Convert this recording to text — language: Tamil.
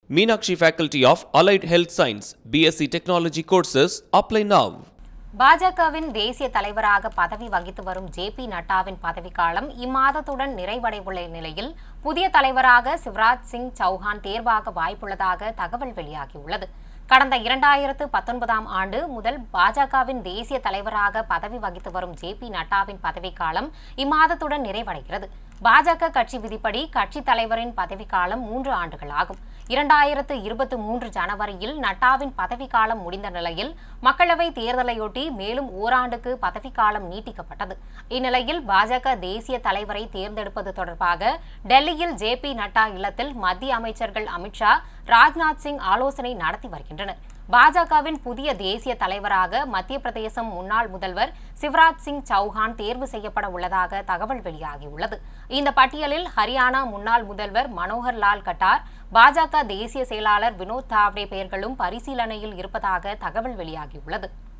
Meenakshi Faculty of Allied Health Science, BSc Technology courses, apply now. பாஜகவின் தேசிய தலைவராக பதவி வகித்து வரும் ஜே பி நட்டாவின் பதவிக்காலம் இம்மாதத்துடன் நிறைவடைவுள்ள நிலையில் புதிய தலைவராக சிவராஜ் சிங் சௌஹான் தேர்வாக வாய்ப்புள்ளதாக தகவல் வெளியாகியுள்ளது கடந்த இரண்டாயிரத்து பத்தொன்பதாம் ஆண்டு முதல் பாஜகவின் தேசிய தலைவராக பதவி வகித்து வரும் ஜே பி நட்டாவின் பதவிக்காலம் இம்மாதத்துடன் நிறைவடைகிறது பாஜக கட்சி விதிப்படி கட்சித் தலைவரின் பதவிக்காலம் மூன்று ஆண்டுகள் ஆகும் இரண்டாயிரத்து இருபத்தி மூன்று ஜனவரியில் நட்டாவின் பதவிக்காலம் முடிந்த நிலையில் மக்களவை தேர்தலையொட்டி மேலும் ஓராண்டுக்கு பதவிக்காலம் நீட்டிக்கப்பட்டது இந்நிலையில் பாஜக தேசிய தலைவரை தேர்ந்தெடுப்பது தொடர்பாக டெல்லியில் ஜே பி நட்டா இல்லத்தில் மத்திய அமைச்சர்கள் அமித்ஷா ராஜ்நாத் சிங் ஆலோசனை நடத்தி வருகின்றனர் பாஜகவின் புதிய தேசிய தலைவராக மத்திய பிரதேசம் முன்னாள் முதல்வர் சிவராஜ் சிங் சௌஹான் தேர்வு செய்யப்பட உள்ளதாக தகவல் வெளியாகியுள்ளது இந்த பட்டியலில் ஹரியானா முன்னாள் முதல்வர் மனோகர் லால் கட்டார் பாஜக தேசிய செயலாளர் வினோத் தாவ்டே பெயர்களும் பரிசீலனையில் இருப்பதாக தகவல் வெளியாகியுள்ளது